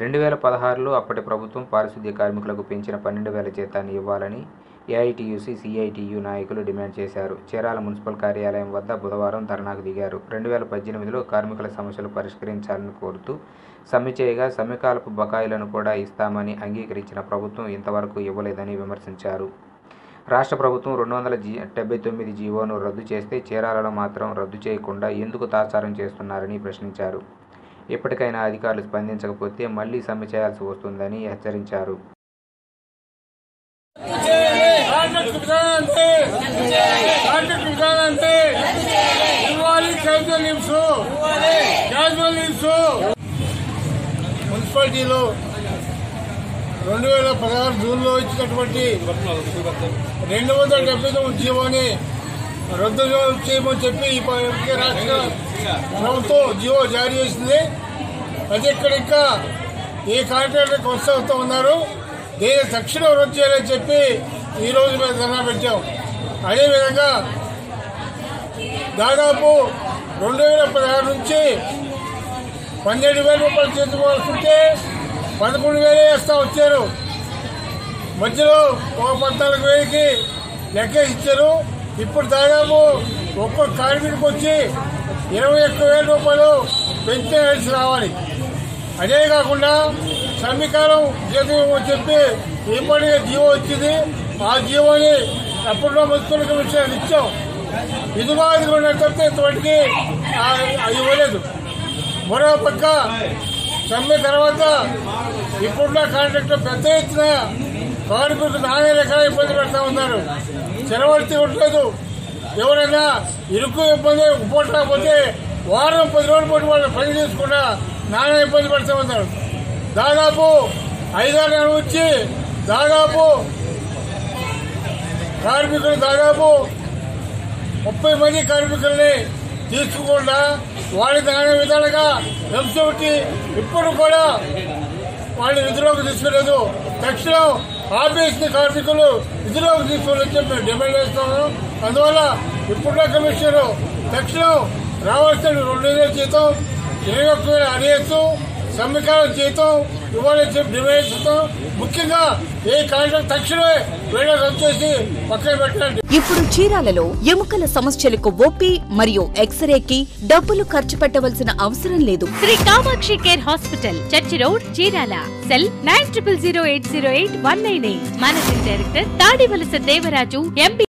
రెండు వేల పదహారులో అప్పటి ప్రభుత్వం పారిశుద్ధ్య కార్మికులకు పెంచిన పన్నెండు వేల జీతాన్ని ఇవ్వాలని ఏఐటియుసి సిఐటియు నాయకులు డిమాండ్ చేశారు చీరాల మున్సిపల్ కార్యాలయం వద్ద బుధవారం ధర్నాకు దిగారు రెండు వేల పద్దెనిమిదిలో కార్మికుల సమస్యలు పరిష్కరించాలని కోరుతూ సమ్మె చేయగా సమ్మెకాలపు బకాయిలను కూడా ఇస్తామని అంగీకరించిన ప్రభుత్వం ఇంతవరకు ఇవ్వలేదని విమర్శించారు రాష్ట్ర ప్రభుత్వం రెండు వందల జీ డెబ్బై తొమ్మిది జీవోను రద్దు చేస్తే చీరాలలో మాత్రం రద్దు చేయకుండా ఎందుకు తాత్సారం చేస్తున్నారని ప్రశ్నించారు ఇప్పటికైనా అధికారులు స్పందించకపోతే మళ్లీ సమ్మె చేయాల్సి వస్తుందని హెచ్చరించారు కాంట్రాక్ట్ విధానాన్ని కాంట్రాక్ట్ విధానాన్ని ఇవ్వాలి క్యాజువల్ లీవ్స్ క్యాజువల్ లీవ్స్ మున్సిపాలిటీలో రెండు వేల పదహారు జూన్లో ఇచ్చినటువంటి రెండు వందల డెబ్బై తొమ్మిది జీవోని రద్దు చేయమని చెప్పి ఈ ప- రాష్ట్ర ప్రభుత్వం జీవో జారీ చేసింది అది ఇక్కడ ఇంకా ఏ కాంట్రాక్టర్ కొనసాగుతూ ఉన్నారు దీన్ని తక్షణం రద్దు చేయాలని చెప్పి ఈ రోజు మేము ధర్నా పెట్టాం అదేవిధంగా దాదాపు రెండు వేల పదహారు నుంచి పన్నెండు వేల రూపాయలు చేసుకోవాల్సింటే పదకొండు వేలే వేస్తా వచ్చారు మధ్యలో ఒక పద్నాలుగు వేలకి లెక్క ఇచ్చారు ఇప్పుడు దాదాపు ఒక్కో కార్మికుడికి వచ్చి ఇరవై ఒక్క వేల రూపాయలు పెన్షన్ రావాలి అదే కాకుండా సమ్మికాలం జీతం ఇవ్వమని చెప్పి ఇప్పటికే జీవో వచ్చింది ఆ జీవోని అప్పట్లో మున్సిపల్ కమిషనర్ ఇచ్చాం ఇదిగో ఇదిగో తప్పితే ఇంతవరకు ఇవ్వలేదు మరో పక్క సమ్మె తర్వాత ఇప్పుడున్న కాంట్రాక్టర్ పెద్ద ఎత్తున కార్మికులకు నాణ్య రకాల ఇబ్బంది పెడతా ఉన్నారు చెరవర్తి ఉండలేదు ఎవరైనా ఇరుకు ఇబ్బంది పోతే వారం పది రోజుల పాటు వాళ్ళు పని చేసుకుండా నానా ఇబ్బంది పెడతా ఉన్నారు దాదాపు ఐదారు నెలల నుంచి దాదాపు కార్మికులు దాదాపు ముప్పై మంది కార్మికుల్ని తీసుకోకుండా వాళ్ళ నానా విధాలుగా హింసపెట్టి ఇప్పుడు కూడా వాళ్ళ విధులోకి తీసుకులేదు తక్షణం ఆఫీస్ కార్మికులు విధులోకి తీసుకోవాలని చెప్పి మేము డిమాండ్ చేస్తున్నాం అందువల్ల ఇప్పుడున్న కమిషనర్ తక్షణం రావాల్సిన రెండు వేల జీతం ఇరవై ఒక్క వేల అడిగేస్తూ సమ్మెకాలం జీతం ఇవ్వాలని చెప్పి డిమాండ్ చేస్తాం ముఖ్యంగా ఏ కాంట్రాక్ట్ తక్షణమే వీళ్ళ రద్దు చేసి పక్కన పెట్టండి ఇప్పుడు చీరాలలో ఎముకల సమస్యలకు ఓపీ మరియు ఎక్స్రేకి డబ్బులు ఖర్చు పెట్టవలసిన అవసరం లేదు Shri Kamakshi care hospital church road Chirala cell nine triple zero eight zero eight one nine eight managing director Tadivalasa Devaraju MP